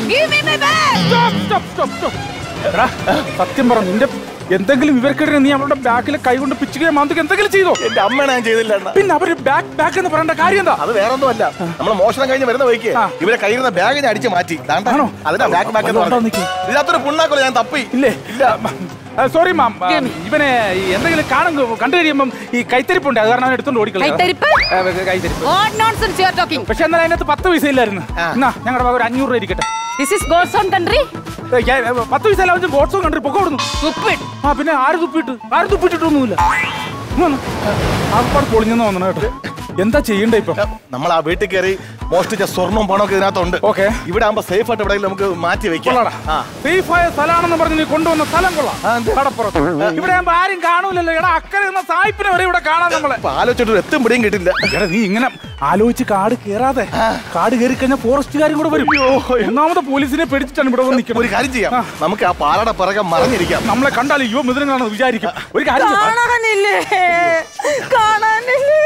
Give me my bag. Stop, stop, stop, stop. എടാ, സത്യം പറ നിന്റെ എന്തെങ്കിലും ഇവർക്കിടെ നീ അവരുടെ ബാക്കിലെ കൈ കൊണ്ട് പിച്ചുകയോ മാന്തുക എന്തെങ്കിലും ചെയ്തോ എന്റെ അമ്മ ഞാൻ ചെയ്തില്ല അണ്ണാ. പിന്നെ അവര് ബാക്ക് ബാക്ക് എന്ന് പറയേണ്ട കാര്യം എന്താ അത് വേറൊന്നും അല്ല നമ്മൾ മോഷണം കഴിഞ്ഞ് വരുന്ന വഴിക്ക് ആ. ഇവരെ കയ്യിരുന്ന ബാഗ് ഞാൻ അടിച്ച് മാറ്റി ദാണ്ട. ആണോ? അതിനാ ബാക്ക് ബാക്ക് എന്ന് അതുകൊണ്ടാ പറഞ്ഞത്. നിക്ക്. ഇതിനകത്തൊരു പുണ്ണാക്കൊല ഞാൻ തപ്പി ഇല്ലേ സോറി മാം ഇവനെ ഈ എന്തെങ്കിലും കാണും കണ്ടു കഴിയുമ്പം ഈ കൈത്തരിപ്പുണ്ട് അത് കാരണം അവൻ എടുത്തോണ്ട് ഓടിക്കളയാ കൈത്തരിപ്പ്? ആ, കൈത്തരിപ്പ് What nonsense you are talking? പക്ഷെ എന്നാൽ അതിനകത്ത് പത്ത് പൈസ ഇല്ലായിരുന്നു ആ. എന്നാ ഞങ്ങളുടെ ഭാഗം ഒരു അഞ്ഞൂറ് രൂപ ഇരിക്കട്ടെ This is God's own country. ഏ, ഞാൻ, ഏ, പത്ത് പൈസ അല്ല ബോട്ട്സും കണ്ടു പൊക്കെ കൊടുന്നു Stupid. ആ പിന്നെ ആര് തുപ്പിട്ട് ആര് തുപ്പിട്ടിട്ടൊന്നുമില്ല ആർപ്പാട് പൊളിഞ്ഞെന്ന് തോന്നണ കേട്ടോ എന്താ ചെയ്യണ്ടേ ഇപ്പൊ നമ്മൾ ആ വീട്ടിൽ കയറി മോഷ്ടിച്ച സ്വർണ്ണവും പണമൊക്കെ ഇതിനകത്തുണ്ട് Okay. ഇവിടെ ആകുമ്പോ സേഫ് ആയിട്ട് എവിടെയെങ്കിലും നമുക്ക് മാറ്റി വെക്കാം കൊള്ളാടാ ആ. സേഫ് ആയ സ്ഥലമാണെന്ന് പറഞ്ഞ് നീ കൊണ്ടുവന്ന സ്ഥലം കൊള്ളാം കടപ്പുറത്ത് ഇവിടെ ആകുമ്പോ ആരും കാണൂലല്ലോ എടാ അക്കരെ എന്ന സായിപ്പിനെ വരെ ഇവിടെ കാണാൻ നമ്മളെ ഇപ്പൊ ആലോചിച്ചിട്ട് എത്തും പിടിയും കിട്ടില്ല എടാ നീ ഇങ്ങനെ ആലോചിച്ച് കാട് കേറാതെ കാട് കയറി കഴിഞ്ഞാൽ ഫോറസ്റ്റുകാരും കൂടെ വരും ഒന്നാമത്തെ പോലീസിനെ പേടിച്ചിട്ടാണ് ഇവിടെ വന്ന് ഒരു നിൽക്കുന്നത് കാര്യം ചെയ്യാം നമുക്ക് ആ പാലയുടെ പിറകെ മറിഞ്ഞിരിക്കാം നമ്മളെ കണ്ടാൽ യുവ മിഥുനാണെന്ന് വിചാരിക്കും ഒരു കാര്യം ചെയ്യ്. കാണാനില്ലേ കാണാനില്ലേ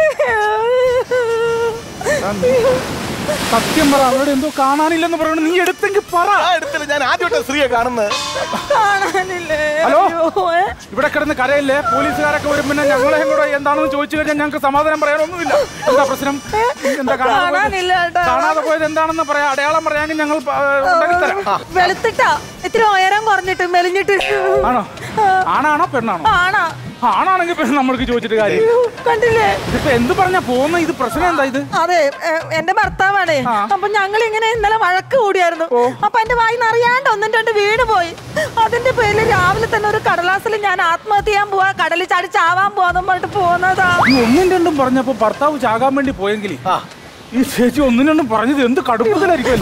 സത്യം പറ അവരോട് എന്തോ കാണാനില്ലെന്ന് പറയണ നീ എടുത്തെങ്കിൽ പറ ആ എടുത്തില്ല ഞാൻ ആദ്യമായിട്ട് സ്ത്രീയെ കാണുന്നത് കാണാനില്ലേ ഹലോ? അയ്യോ, ഏ? ഇവിടെ കിടന്ന് കരയില്ലേ പോലീസുകാരൊക്കെ വരും പിന്നെ ഞങ്ങളെ കൂടെ എന്താണെന്ന് ചോദിച്ചു കഴിഞ്ഞാൽ ഞങ്ങൾക്ക് സമാധാനം പറയാനൊന്നുമില്ല എന്താ പ്രശ്നം എന്താ കാണാതെ പോയത്? കാണാനില്ല കേട്ടോ. കാണാതെ പോയത് എന്താണെന്ന് പറയാ അടയാളം പറയാമെങ്കിൽ ഞങ്ങൾ പ- ഉണ്ടാക്കി തരാം വെളുത്തിട്ടാ ഇത്തിരി ഉയരം കുറഞ്ഞിട്ട് മെലിഞ്ഞിട്ട് ആണോ ആണാണോ പെണ്ണാണോ ആണാ ആണാണെങ്കിൽ പിന്നെ നമ്മൾക്ക് ചോദിച്ചിട്ട് കാര്യം അയ്യോ, കണ്ടില്ലേ ഇതിപ്പോ എന്ത് പറഞ്ഞാ പോകുന്ന ഇത് പ്രശ്നം എന്താ ഇത് അതെ ഏ, എന്റെ ഭർത്താവാണേ ആ. അപ്പൊ ഞങ്ങൾ ഇങ്ങനെ ഇന്നലെ വഴക്ക് കൂടിയായിരുന്നു അപ്പൊ എന്റെ വായി അറിയാണ്ട് ഒന്നും രണ്ട് വീണ് പോയി അതിന്റെ പേരിൽ രാവിലെ തന്നെ ഒരു കടലാസിൽ ഞാൻ ആത്മഹത്യ ചെയ്യാൻ പോവാ കടലിൽ ചാടി ചാവാൻ പോവാന്നും പറഞ്ഞിട്ട് പോന്നതാ ഈ ഒന്നും രണ്ടും പറഞ്ഞപ്പോ ഭർത്താവ് ചാകാൻ വേണ്ടി പോയെങ്കിൽ ഈ ചേച്ചി ഒന്നും രണ്ടും പറഞ്ഞത് എന്ത് കടുപ്പത്തിലായിരിക്കും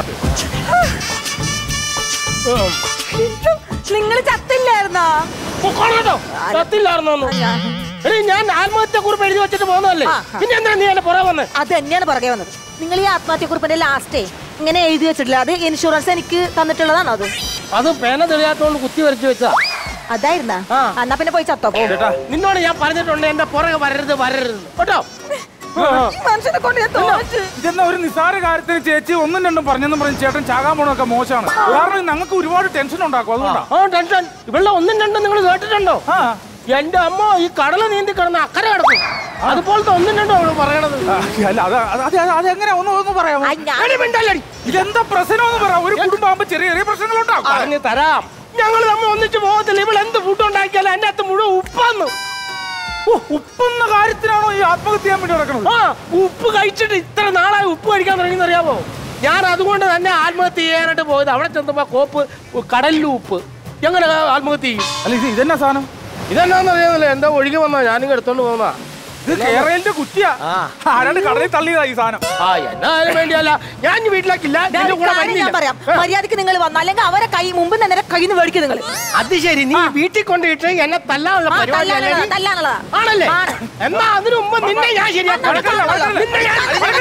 നിങ്ങൾ ചത്തില്ലായിരുന്നോ സത്തില്ലായിരുന്നോ എടീ ഞാൻ ആത്മഹത്യ കുറിപ്പ് എഴുതി വെച്ചിട്ട് പോകുന്നതല്ലേ ആ, പിന്നെ എന്താ നീ എന്നെ പുറകെ വന്ന് അത് തന്നെയാണ് പുറകെ വന്നത് നിങ്ങൾ ഈ ആത്മഹത്യക്കുറിപ്പിന്റെ ലാസ്റ്റേ ഇങ്ങനെ എഴുതി വെച്ചിട്ടില്ല അത് ഇൻഷുറൻസ് എനിക്ക് തന്നിട്ടുള്ളതാണോ അത് അത് പേന തെളിയാത്തോണ്ട് കുത്തി വരച്ചു വെച്ചാ അതായിരുന്നാ ആ. എന്നാ പിന്നെ പോയി ചത്തോ ചേട്ടാ നിന്നോട് ഞാൻ പറഞ്ഞിട്ടുണ്ട് എന്റെ പുറകെ വരരുത് വരരുത് കേട്ടോ ഈ മനുഷ്യനെ കൊണ്ട് ഞാൻ തോറ്റു ഇതെന്നാ ഒരു നിസ്സാര കാര്യത്തിന് ചേച്ചി ഒന്നും രണ്ടും പറഞ്ഞെന്നും പറഞ്ഞ് ചേട്ടൻ ചാകാൻ പോണൊക്കെ മോശമാണ് കാരണം ഞങ്ങൾക്ക് ഒരുപാട് ടെൻഷൻ ഉണ്ടാക്കും അതുകൊണ്ടാ ആ ടെൻഷൻ ഇവളുടെ ഒന്നും രണ്ടും നിങ്ങൾ കേട്ടിട്ടുണ്ടോ ആ എന്റെ അമ്മ ഈ കടല് നീന്തി കിടന്ന് അക്കരെ കിടക്കും അതുപോലത്തെ ഒന്നും രണ്ടും അവള് പറയണത് ആ, അല്ല അത് അത് അത് അതെങ്ങനെ ഒന്ന് ഒന്ന് പറയാമോ ആ, ഞാൻ എടി മിണ്ടല്ലടി. ഇതെന്താ പ്രശ്നം എന്ന് പറ ഒരു കുടുംബാകുമ്പോ ചെറിയ ചെറിയ പ്രശ്നങ്ങളുണ്ടാവും പറഞ്ഞു തരാം ഞങ്ങൾ നമ്മൾ ഒന്നിച്ച് പോകത്തില്ല ഇവൾ എന്ത് ഫുഡ് ഉണ്ടാക്കിയാലും അതിന്റെ അകത്ത് മുഴുവൻ ഉപ്പാന്ന് ഓ, ഉപ്പെന്ന കാര്യത്തിനാണോ ഈ ആത്മഹത്യ ചെയ്യാൻ വേണ്ടി നടക്കുന്നത് ആ ഉപ്പ് കഴിച്ചിട്ട് ഇത്ര നാളായി ഉപ്പ് കഴിക്കാൻ തുടങ്ങി അറിയാമോ ഞാൻ അതുകൊണ്ട് തന്നെ ആത്മഹത്യ ചെയ്യാനായിട്ട് പോയത് അവിടെ ചെന്നപ്പോ കോപ്പ് കടലിൽ ഉപ്പ് എങ്ങനെ ആത്മഹത്യ ചെയ്യും അല്ല ഇത് ഇതെന്നാ സാധനം ഇതെന്നാന്ന് അറിയാമല്ലോ എന്താ ഒഴുകി വന്നാ ഞാനിങ്ങ് എടുത്തോണ്ട് പോന്നാ ഇത് കേരളത്തിന്റെ കുറ്റിയാ ആരാണ്ട് കടലിൽ തള്ളിയതാ ഈ സാധനം ആ എന്നാലും വേണ്ടിയല്ല ഞാൻ ഇനി വീട്ടിലേക്കില്ല നിന്റെ ഒരു കൂടെ കാര്യം ഞാൻ വരുന്നില്ല പറയാം മര്യാദക്ക് നിങ്ങൾ വന്ന അല്ലെങ്കിൽ അവരെ കൈ മുമ്പ് തന്നെ കയ്യിൽ നിന്ന് മേടിക്കും നിങ്ങൾ അത് ശരി നീ വീട്ടിൽ കൊണ്ടിട്ട് എന്നെ തല്ലാനുള്ള ആ, പരിപാടി തല്ലാനുള്ളതാ, തല്ലാനുള്ളതാ. ആണല്ലേ ആണ്. എന്നാ അതിനു മുമ്പ് നിന്നെ ഞാൻ ശരിയാക്കാം വഴക്കല്ല, വഴക്കല്ല. നിന്നെ ഞാൻ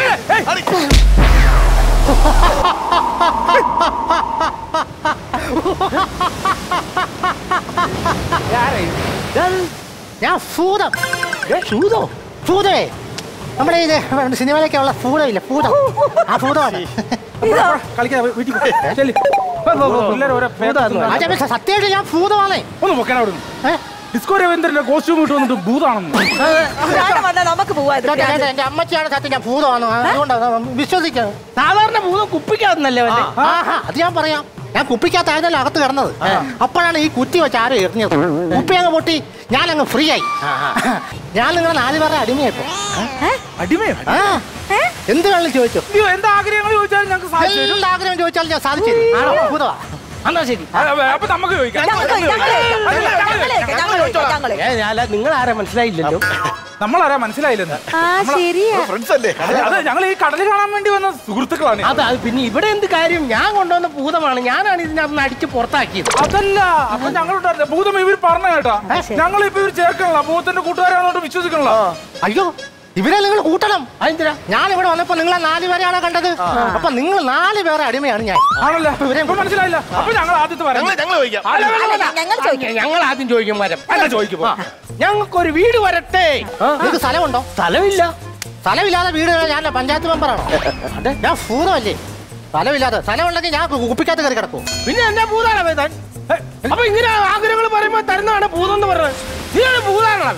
ഞാൻ ഭൂതം ഭൂതോ ഭൂതമേ നമ്മുടെ ഇത് സിനിമയിലൊക്കെ ഉള്ള ഭൂതമില്ല ഭൂതം ആ ഭൂതമാണ് കളിക്കാതെ വീട്ടിൽ പോ. ചെല്ല്. പോ, പോ, പോ. പിള്ളേര് ഓരോ ഭേദം ആ, സത്യമായിട്ട് ഞാൻ ഭൂതമാണേ ഒന്ന് പൊക്കാൻ അവിടെ ഏ? ഡിസ്കോ രവീന്ദ്രന്റെ കോസ്റ്റ്യൂം ഇട്ട് വന്നിട്ട് ഭൂതാണെന്ന് ഇവിടെ വന്നാ നമുക്ക് പോവാ ഇത് ഇതൊക്കെ എന്റെ- എന്റെ അമ്മച്ചിയാണ് സത്യം ഞാൻ ഭൂതമാണ് അതുകൊണ്ടാണ് വിശ്വസിക്കാം സാധാരണ ഭൂതം കുപ്പിക്കാന്നല്ലേ അവന്റെ ആഹാ അത് ഞാൻ പറയാം ഞാൻ കുപ്പിക്കകത്തായിരുന്നല്ലോ അകത്ത് കിടന്നത് അപ്പോഴാണ് ഈ കുറ്റി വെച്ച് ആരും എറിഞ്ഞത് കുപ്പി അങ്ങ് പൊട്ടി ഞാൻ അങ്ങ് ഫ്രീ ആയി ഞാൻ നിങ്ങളെ നാല് പേരുടെ അടിമയായിപ്പോ അടിമയോ ആ എന്ത് വേണമെങ്കിലും ചോദിച്ചു അയ്യോ, എന്താ ആഗ്രഹങ്ങൾ ചോദിച്ചാലും ഞങ്ങൾക്ക് സാധിച്ചു തരും. എല്ലാ ആഗ്രഹം ചോദിച്ചാൽ ഞാൻ സാധിച്ചു തരും. ആണോ ഭൂതമാ എന്നാ ശരി ആ, ആ, അപ്പൊ നമുക്ക് ചോദിക്കാം ഞങ്ങള് ഞങ്ങള് ഞങ്ങള് ഞങ്ങള് ഞങ്ങള് നിങ്ങൾ ആരാ മനസ്സിലായില്ലല്ലോ നമ്മളാരാ മനസ്സിലായില്ലെന്ന് ആ ശരിയാ ഫ്രണ്ട്സ് അല്ലേ അത് ഞങ്ങൾ ഈ കടല് കാണാൻ വേണ്ടി വന്ന സുഹൃത്തുക്കളാണ് അത് അത് പിന്നെ ഇവിടെ എന്ത് കാര്യം ഞാൻ കൊണ്ടുവന്ന ഭൂതമാണ് ഞാനാണ് ഇതിനകത്ത് അടിച്ച് പുറത്താക്കിയത് അതല്ല അപ്പൊ ഞങ്ങളുണ്ടായിരുന്ന ഭൂതം ഇവർ പറഞ്ഞ കേട്ടാ ഞങ്ങൾ ഇപ്പൊ ഇവർ ചേർക്കണല്ലോ ഭൂതത്തിന്റെ കൂട്ടുകാരാണോട്ട് വിശ്വസിക്കണല്ലോ അയ്യോ ഇവരെ നിങ്ങൾ കൂട്ടണം അതെന്തിനാ ഞാൻ ഇവിടെ വന്നപ്പോ നിങ്ങളെ നാല് പേരെയാണ് കണ്ടത് അപ്പൊ നിങ്ങൾ നാല് പേരെ അടിമയാണ് ഞാൻ ആണല്ലോ ഇപ്പൊ മനസ്സിലായില്ല അപ്പൊ ഞങ്ങൾ ആദ്യത്തെ വരാം ഞങ്ങൾ ഞങ്ങൾ ചോദിക്കാം അല്ല, അല്ല, അല്ല. ഞങ്ങൾ ചോദിക്കും ഞങ്ങൾ ആദ്യം ചോദിക്കും വരം അല്ല ചോദിക്കുമ്പോ ഞങ്ങൾക്കൊരു വീട് വരട്ടെ നിങ്ങൾക്ക് സ്ഥലമുണ്ടോ സ്ഥലമില്ല സ്ഥലമില്ലാതെ വീട് ഞാൻ പഞ്ചായത്ത് മെമ്പറാണോ ഞാൻ ഭൂതമല്ലേ സ്ഥലമില്ലാതെ സ്ഥലമുണ്ടെങ്കിൽ ഞാൻ കുപ്പിക്കകത്ത് കയറി കിടക്കും പിന്നെ എന്നെ ഭൂതാണോ താൻ അപ്പൊ ഇങ്ങനെ ആഗ്രഹങ്ങൾ പറയുമ്പോ തരുന്നതാണ് ഭൂതം എന്ന് പറഞ്ഞത് നീയാണ് ഭൂതാണോ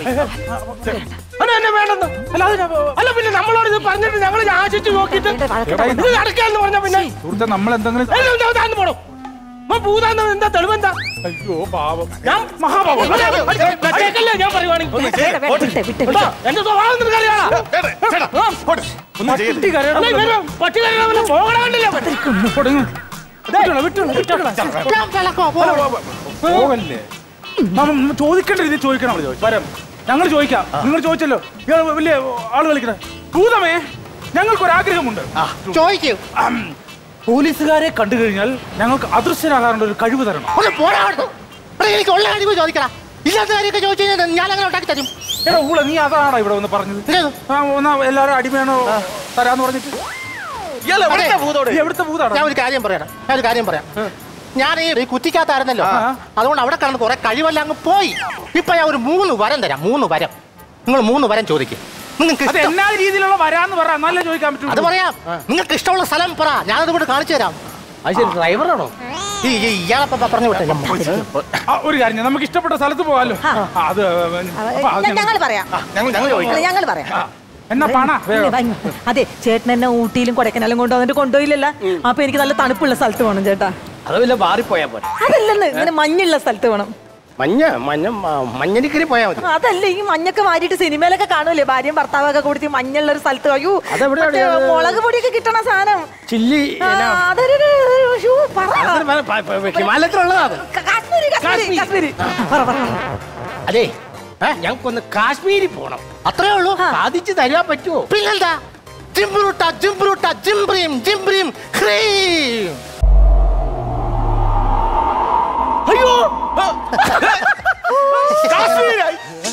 അത് എന്നെ വേണ്ടെന്ന് അല്ല അത് ഞാൻ- അല്ല പിന്നെ നമ്മളോട് ഇത് പറഞ്ഞിട്ട് ഞങ്ങൾ ആശിച്ചു നോക്കിയിട്ട് ഇത് നടക്കാന്ന് പറഞ്ഞ പിന്നെ സുഹൃത്തെ നമ്മൾ എന്തെങ്കിലും ഏയ് ഇതാ, ഇതാന്ന് പോടോ അപ്പൊ ഭൂതാന്ന് എന്താ തെളിവെന്താ അയ്യോ പാവം ഞാൻ മഹാഭാവം കേക്കല്ലേ ഞാൻ പറയുവാണെങ്കിൽ വിട്ടെ വിട്ടെ കേട്ടോ? എന്റെ സ്വഭാവം നിനക്കറിയാളാ ചേട്ടാ, ചേട്ടാ, പോട്ടെ. ഒന്നും ചെയ്യരുത്. കുട്ടി കരയണം. അല്ല, ഇവര് പട്ടി കരയണവന് പോകണമില്ലല്ലോ കൊടുങ്ങ്. വിട്ടോളാം, വിട്ടോളാം, വിട്ടോളാം. ഞാൻ കിടക്കുവാ, പോ. പോവല്ലേ നമ്മ ചോദിക്കേണ്ട രീതി ചോദിക്കണം വരം ഞങ്ങൾ ചോദിക്കാം നിങ്ങൾ ചോദിച്ചല്ലോ ഇയാൾ വലിയ ആള് കളിക്കണേ ഭൂതമേ ഞങ്ങൾക്കൊരാഗ്രഹമുണ്ട് ചോദിക്കൂ അം, പോലീസുകാരെ കണ്ടു കഴിഞ്ഞാൽ ഞങ്ങൾക്ക് അദൃശ്യരാകാനുള്ള ഒരു കഴിവ് തരണം ഒന്ന് പോടാ അവിടുന്ന്. എടാ, എനിക്ക് ഉള്ള കഴിവ് ചോദിക്കടാ ഇല്ലാത്ത കാര്യമൊക്കെ ചോദിച്ചു കഴിഞ്ഞാൽ ഞാൻ അങ്ങനെ ഉണ്ടാക്കി തരും എടാ ഊള നീ അതാണോ ഇവിടെ വന്ന് പറഞ്ഞത് ഇതേത്? ആ, ഒന്നാ എല്ലാവരും അടിമയാണോ തരാന്ന് പറഞ്ഞിട്ട് ഇയാൾ എവിടുത്തെ ഭൂതോടെ? നീ എവിടുത്തെ ഭൂതാണോ ഞാൻ ഒരു കാര്യം പറയാം ഞാൻ ഒരു കാര്യം പറയാം ഞാൻ ഈ ഈ കുറ്റിക്കകത്തായിരുന്നല്ലോ അതുകൊണ്ട് അവിടെ കിടന്ന് കുറെ കഴിവെല്ലാം അങ്ങ് പോയി ഇപ്പൊ ഞാൻ ഒരു മൂന്ന് വരം തരാം മൂന്ന് വരം നിങ്ങൾ മൂന്ന് വരം ചോദിക്കും നിങ്ങൾക്ക് അത് ഇഷ്ടം- എന്നാ രീതിയിലുള്ള വരാന്ന് പറ എന്നാലേ ചോദിക്കാൻ അത് പറ്റുള്ളൂ പറയാം നിങ്ങൾക്ക് ഇഷ്ടമുള്ള സ്ഥലം പറ ഞാൻ അതുകൊണ്ട് കാണിച്ചു തരാം അത് ശരി ഡ്രൈവറാണോ ഈ ഈ ഇയാളെ പറഞ്ഞു വിട്ടെ ആ, ഒരു കാര്യം ചെയ്യാം. നമുക്ക് ഇഷ്ടപ്പെട്ട സ്ഥലത്ത് പോകാലോ ആ, അത് അപ്പൊ അത് ഞങ്ങൾ പറയാം ഞങ്ങൾ ഞങ്ങൾ ചോദിക്കാം ഞങ്ങൾ പറയാം എന്നാ പണ വേഗം ഭംഗി. അതെ ചേട്ടൻ എന്നെ ഊട്ടിയിലും കൊടക്കനാലും കൊണ്ടുവന്നിട്ട് കൊണ്ടുപോയില്ലല്ല അപ്പൊ എനിക്ക് നല്ല തണുപ്പുള്ള സ്ഥലത്ത് വേണം ചേട്ടാ അത് വല്ല മാറിപ്പോയാ പോലെ അതല്ലെന്ന് ഇങ്ങനെ മഞ്ഞുള്ള സ്ഥലത്ത് വേണം മഞ്ഞ മഞ്ഞ മഞ്ഞനിക്കരി പോയാ മതി അതല്ല ഈ മഞ്ഞൊക്കെ മാറിയിട്ട് സിനിമയിലൊക്കെ കാണൂലേ ഭാര്യയും ഭർത്താവൊക്കെ കൂടി മഞ്ഞുള്ള ഒരു സ്ഥലത്ത് അയ്യോ അതെവിടെയാണ് മറ്റേ അത്? മുളക് പൊടിയൊക്കെ കിട്ടണ സാധനം ചില്ലി ആ, അതൊരു ഒരു- ശ്ശൂ, പറ. ഹിമാലയത്തിലുള്ളതാ അത് ക- കാശ്മീരി കാശ്മീരി കാശ്മീരി പറ, പറ, പറ. അതെ ഞങ്ങൾക്കൊന്ന് കാശ്മീരിൽ പോണം അത്രേ ഉള്ളൂ സാധിച്ചു തരാൻ പറ്റുമോ പിന്നെന്താ ജിംബ്രൂട്ട ജിംബ്രൂട്ട ജിംബ്രീം ജിംബ്രീം ഹ്രീം അയ്യോ കാശ്മീരായി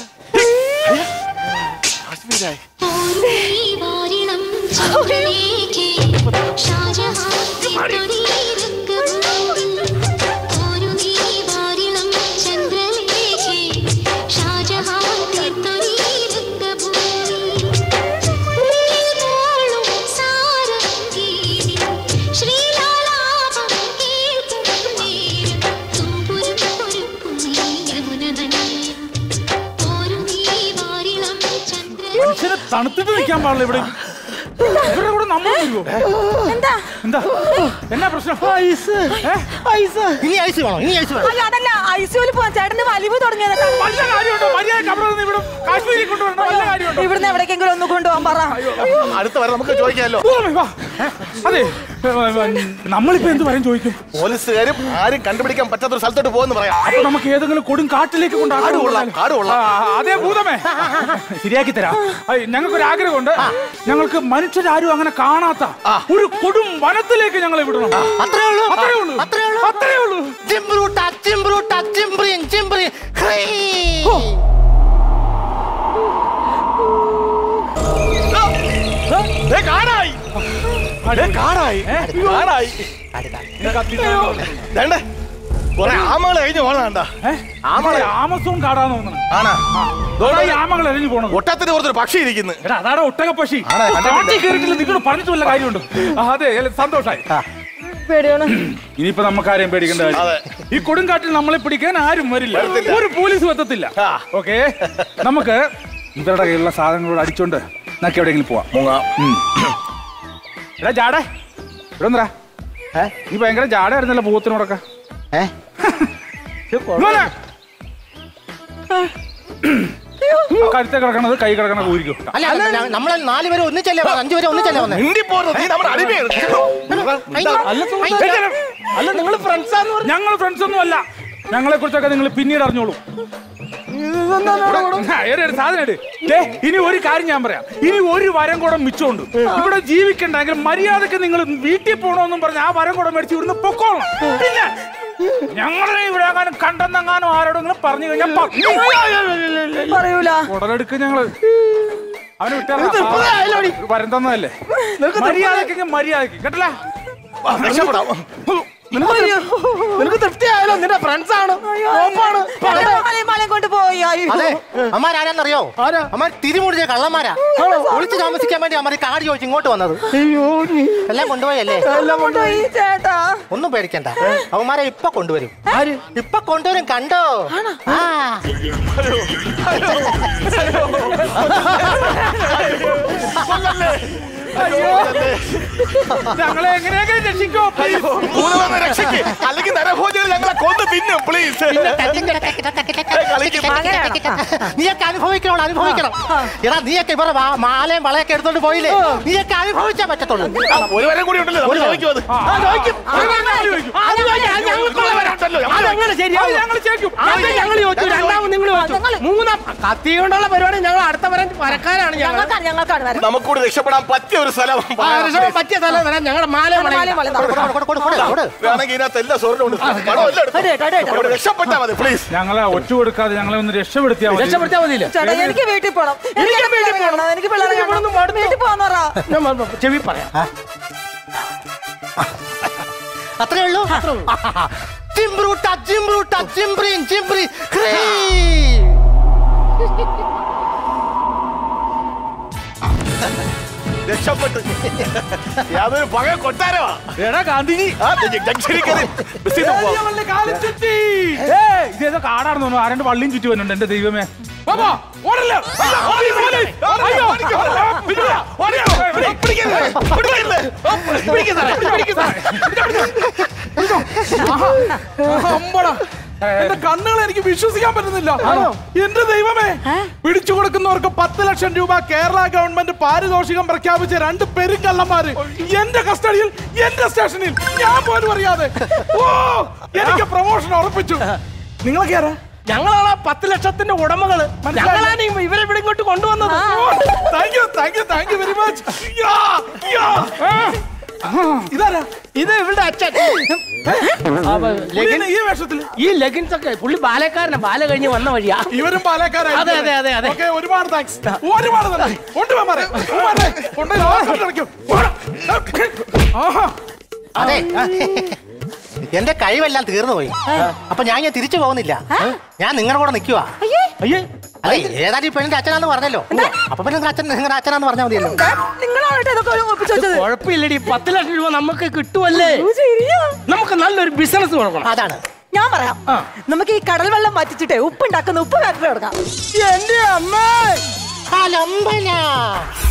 കാശ്മീരായി വാരിണം ചന്ദ്രലേഖേ ഷാജഹാൻ ഒരു നീ വാരിണം ചന്ദ്രലേഖേ ഷാജഹാൻ തീർത്തൊരീ സാരംഗീനി ശ്രീലാലാപം കേൾക്കും നേരം തുമ്പുരും പൊരുക്കും യമുന നനയ ഒരു നീ വാരിളം ചന്ദ്ര മനുഷ്യനെ തണുത്തിട്ട് നിൽക്കാൻ പാടില്ല ഇവിടെ ഇവരുടെ കൂടെ നമ്മൾ വരുമോ എന്താ എന്താ എന്നാ പ്രശ്നം ഏ? ഇനി ഐസ് വേണോ ഇനി ഐസ് വേണോ അയ്യോ അതല്ല ഐസിയുവിൽ പോവാൻ ചേട്ടന് വലിവ് തുടങ്ങിയതാ വല്ല കാര്യമുണ്ടോ മര്യാദ അവിടെ നിന്ന് ഇവിടെ കാശ്മീരിൽ കൊണ്ടുവരണം വല്ല കാര്യമുണ്ടോ ഇവിടുന്ന് എവിടേക്കെങ്കിലും ഒന്ന് കൊണ്ടുപോകാൻ പറ അടുത്ത വരെ നമുക്ക് ചോദിക്കാമല്ലോ ഭൂമി, വാ. അതെ ഏ, ഏ, നമ്മളിപ്പോ എന്ത് പറയാൻ ചോദിക്കും പോലീസുകാരും ആരും കണ്ടുപിടിക്കാൻ പറ്റാത്തൊരു സ്ഥലത്തോട്ട് പോകുന്നു പറയാം അപ്പൊ നമുക്ക് ഏതെങ്കിലും കൊടും കാട്ടിലേക്ക് കാട് കൊള്ളാം, കാട് കൊള്ളാം. അതേ ഭൂതമേ ശരിയാക്കി തരാം അയ്, ഞങ്ങൾക്കൊരു ആഗ്രഹമുണ്ട് ഞങ്ങൾക്ക് മനുഷ്യരാരും അങ്ങനെ കാണാത്ത ഒരു കൊടും വനത്തിലേക്ക് ഞങ്ങളെ വിടണം അത്രേ ഉള്ളൂ അത്രേ ഉള്ളൂ അത്രേ ഉള്ളൂ അത്രേ ഉള്ളൂ ജിംബ്രൂട്ട ജിംബ്രൂട്ട ജിംബ്രീം ജിംബ്രീം ഹ്രീം ദേ കാടായി ദേ കാടായി കാടായി വേണ്ടേ കൊറേ ആമകൾ കഴിഞ്ഞു പോകണണ്ട ആമളെ ആമസോൺ കാടാന്ന് തോന്നണം ആണാ അതാ ഈ ആമകൾ എറിഞ്ഞു പോണത് ഒട്ടത്തിന് പുറത്തൊരു പക്ഷി ഇരിക്കുന്നു എടാ അതാണ് ഒട്ടകപ്പക്ഷി ആണോ, കണ്ടിട്ടില്ല. കാട്ടിൽ കയറിയിട്ടില്ല നിങ്ങൾ പറഞ്ഞിട്ട് വല്ല കാര്യമുണ്ട് ആ, അതെ അല്ല, സന്തോഷായി പേടിയാണ് ഇനിയിപ്പോ നമുക്ക് ആരെയും പേടിക്കേണ്ട കാര്യം അതെ. ഈ കൊടുങ്കാട്ടിൽ നമ്മളെ പിടിക്കാൻ ആരും വരില്ല വരത്തില്ല. ഒരു പോലീസ് എത്തത്തില്ല ആ. ഓക്കെ നമുക്ക് ഇവരുടെ കയ്യിലുള്ള സാധനങ്ങളോട് അടിച്ചോണ്ട് നമുക്ക് എവിടെയെങ്കിലും പോവാം മുങ്ങ ഉം. എടാ ജാടേ ഇവിടെ ഒന്നരാ നീ ഭയങ്കര ജാടായിരുന്നല്ലോ പൂവത്തിനോടൊക്കെ ഏ ഇങ്ങോട്ട്. കഴുത്തെ കിടക്കണത് കൈ കിടക്കണത് ഊരിക്കും അല്ല അല്ല നമ്മൾ നാല് പേര് ഒന്നിച്ചല്ലേ വന്നത് അഞ്ചു പേര് ഒന്നിച്ചല്ലേ വന്നത് മിണ്ടി പോരുത് നീ നമ്മുടെ അടിമയാണ് അല്ല സുഹൃത്തേ, അല്ല നിങ്ങൾ ഫ്രണ്ട്സാന്ന് പറഞ്ഞു ഞങ്ങൾ ഫ്രണ്ട്സ് ഒന്നും അല്ല ഞങ്ങളെ കുറിച്ചൊക്കെ നിങ്ങൾ പിന്നീട് അറിഞ്ഞോളൂ ആ, ഏറെ ഒരു സാധനം ഇട്. ദേ, ഇനി ഒരു കാര്യം ഞാൻ പറയാം ഇനി ഒരു വരം കൂടെ മിച്ചമുണ്ട് ഇവിടെ ജീവിക്കണ്ടെങ്കിൽ മര്യാദക്ക് നിങ്ങൾ വീട്ടിൽ പോകണമെന്നും പറഞ്ഞ് ആ വരം കൂടെ മേടിച്ച് ഇവിടുന്ന് പൊക്കോളണം പിന്നെ ഞങ്ങളെ ഇവിടെ എങ്ങാനും കണ്ടെന്നെങ്ങാനും ആരോടെങ്കിലും പറഞ്ഞു കഴിഞ്ഞാൽ പറയൂല ഉടലെടുക്ക് ഞങ്ങള് അവന് വിട്ടാ വരം തന്നതല്ലേ മര്യാദക്കെങ്കിൽ മര്യാദക്ക് കേട്ടല്ല രക്ഷപ്പെടാം അയ്യോ. നിനക്ക് തൃപ്തിയായാലോ നിന്റെ ഫ്രണ്ട്സ് ആണ് കോപ്പാണ് എന്റെ മാലയും മാലയും കൊണ്ട് പോയി അയ്യോ അതെ അമ്മാരാരെന്നറിയോ ആരാ? അമ്മാർ തിരിമുടിച്ച കള്ളന്മാരാ ഒളിച്ചു താമസിക്കാൻ വേണ്ടി അമ്മാർ കാട് ചോദിച്ച് ഇങ്ങോട്ട് വന്നത് അയ്യോ നീ എല്ലാം കൊണ്ടുപോയല്ലേ എല്ലാം കൊണ്ടുപോയി ചേട്ടാ ഒന്നും പേടിക്കണ്ട അവന്മാരെ ഇപ്പൊ കൊണ്ടുവരും ഇപ്പൊ കൊണ്ടുവരും കണ്ടോ ആ ഞങ്ങളെ എങ്ങനെയെങ്കിലും രക്ഷിക്കോ please. ഭൂതമെന്ന് രക്ഷയ്ക്ക് അല്ലെങ്കിൽ നരഭോജകൾ ഞങ്ങളെ കൊന്ന് തിന്നും പ്ലീസ് നീയൊക്കെ അനുഭവിക്കണം അനുഭവിക്കണം എടാ നീയൊക്കെ ഇവരെ വാ- മാലയും വളയൊക്കെ എടുത്തോണ്ട് പോയില്ലേ നീയൊക്കെ അനുഭവിച്ചാ പറ്റത്തുള്ളൂ ഒരു വരം കൂടി ഉണ്ടല്ലോ നമ്മൾ ചോദിക്കും അത് ആ, ചോദിക്കും. അത് ചോദിക്കും. അത് ചോദിക്കും. അത് ഞങ്ങൾക്കുള്ള വരാണ്ടല്ലോ. അതെങ്ങനെ ശരിയാവും? അത് ഞങ്ങൾ ചെയ്യും. അത് ഞങ്ങൾ ചോദിച്ചു രണ്ടാമത് നിങ്ങൾ ചോദിച്ചു മൂന്നാം കത്തി കൊണ്ടുള്ള പരിപാടി ഞങ്ങൾ അടുത്ത വരം വരക്കാരാണ് ഞങ്ങൾ ഞങ്ങൾക്കാണ് ഞങ്ങൾക്കാണ് വരാം നമുക്കൂടി രക്ഷപ്പെടാൻ പറ്റിയ ഒരു സ്ഥലം ആ, രക്ഷപ്പെടാൻ പറ്റിയ സ്ഥലം തരാം ഞങ്ങളുടെ മാല മാലയും വളയും മാലയും കൊടു, കൊടു, കൊടു, കൊടു, കൊടു. വേണമെങ്കിൽ ഇതിനകത്ത് എല്ലാ സ്വർണ്ണം ഉണ്ട് പണം എല്ലാം എടുത്തോ. അതെ, അതെ, അതെ. അവിടെ രക്ഷപ്പെട്ടാ മതി പ്ലീസ് ഞങ്ങളെ ഒറ്റ കൊടുക്കാതെ ഞങ്ങളെ ഒന്ന് രക്ഷപ്പെടുത്തിയാൽ മതി രക്ഷപ്പെടുത്തിയാൽ മതിയില്ലേ ചേട്ടാ എനിക്ക് വീട്ടിൽ പോണം എനിക്ക് വീട്ടിൽ പോകണം എനിക്ക് പിള്ളേരെ ഇവിടുന്ന് കാണണം. മടുത്തു. വീട്ടിൽ പോകാന്ന് പറ ഞാൻ മ- ചെവി പറയാം അത്രേ ഉള്ളൂ ജിംബ്രൂട്ട ജിംബ്രൂട്ട ജിംബ്രീൻ ജിംബ്രി ക്രീ രക്ഷപ്പെട്ടു യാതൊരു പക കൊട്ടാരമാ എടാ ഗാന്ധിജി ആ ജംഗ്ഷനിൽ കയറി ബസ്സിൽ നിന്ന് പോവാം. അവളുടെ കാലും ചുറ്റി. ഏയ്, ഇതേതോ കാടാണെന്ന് തോന്നുന്നു ആരണ്ട് വള്ളിയും ചുറ്റി വരുന്നുണ്ട് എന്റെ ദൈവമേ ബാബാ, ഓടല്ലേ? അയ്യോ, ഓടി, ഓടി. അയ്യോ, പിടിക്കുക, ഓടിയോ, പിടി, പിടിക്കരുത്, പിടിക്കരുത്. പിടിക്ക് സാറേ, പിടിക്ക് സാറേ. പിടിച്ചോ. ആഹാ, ആഹാ, അമ്പടാ. എന്റെ കണ്ണുകൾ എനിക്ക് വിശ്വസിക്കാൻ പറ്റുന്നില്ല എന്റെ ദൈവമേ പിടിച്ചു കൊടുക്കുന്നവർക്ക് പത്ത് ലക്ഷം രൂപ കേരള ഗവൺമെന്റ് പാരിതോഷികം പ്രഖ്യാപിച്ച രണ്ട് പെരുങ്കള്ളന്മാര് എന്റെ കസ്റ്റഡിയിൽ എന്റെ സ്റ്റേഷനിൽ ഞാൻ പോലും അറിയാതെ ഓ എനിക്ക് പ്രൊമോഷൻ ഉറപ്പിച്ചു നിങ്ങളൊക്കെ ആരാ ഞങ്ങളാണ് ആ പത്ത് ലക്ഷത്തിന്റെ ഉടമകള് മനസ്സിലായി. ഞങ്ങളാണ് ഈ- ഇവരെ ഇവിടെ ഇങ്ങോട്ട് കൊണ്ടുവന്നത് thank you thank you thank you very much ഇതാരാ ഇത് ഇവരുടെ അച്ഛൻ പുള്ളിനെ ഈ വേഷത്തിൽ ഈ ലെഗിൻസ് ഒക്കെ പുള്ളി ബാലക്കാരനാ ബാല കഴിഞ്ഞ് വന്ന വഴിയാ ഇവരും പാലക്കാരായി അതെ, അതെ, അതെ, അതെ. ഓക്കെ ഒരുപാട് താങ്ക്സ് ഒരുപാട് നന്ദി കൊണ്ടുപോകാൻ മാറേ കൊണ്ടുപോയി ഹോസ്പിറ്റലിൽ അടയ്ക്കും. പോടാ. ആഹാ അതെ എന്റെ കഴിവെല്ലാം തീർന്നു പോയി അപ്പൊ ഞാൻ ഞാൻ തിരിച്ചു പോകുന്നില്ല ഞാൻ നിങ്ങളുടെ കൂടെ നിൽക്കുക അയ്യേ അല്ല ഏതായാലും ഈ പെണ്ണിന്റെ അച്ഛനാന്ന് പറഞ്ഞല്ലോ അപ്പൊ പിന്നെ നിങ്ങളുടെ അച്ഛൻ നിങ്ങളുടെ അച്ഛനാന്ന് പറഞ്ഞാൽ മതിയല്ലോ നിങ്ങളാണ് കേട്ടോ ഇതൊക്കെ ഒപ്പിച്ചു വെച്ചത് കുഴപ്പമില്ലടി പത്ത് ലക്ഷം രൂപ നമുക്ക് കിട്ടുമല്ലേ ഓ, ശരിയാ നമുക്ക് നല്ലൊരു ബിസിനസ് കൊടുക്കണം അതാണ് ഞാൻ പറയാം നമുക്ക് ഈ കടൽ വെള്ളം വറ്റിച്ചിട്ടേ ഉപ്പുണ്ടാക്കുന്ന ഉപ്പ് ഫാക്ടറി എടുക്കാം എന്റെ അമ്മ അലമ്പല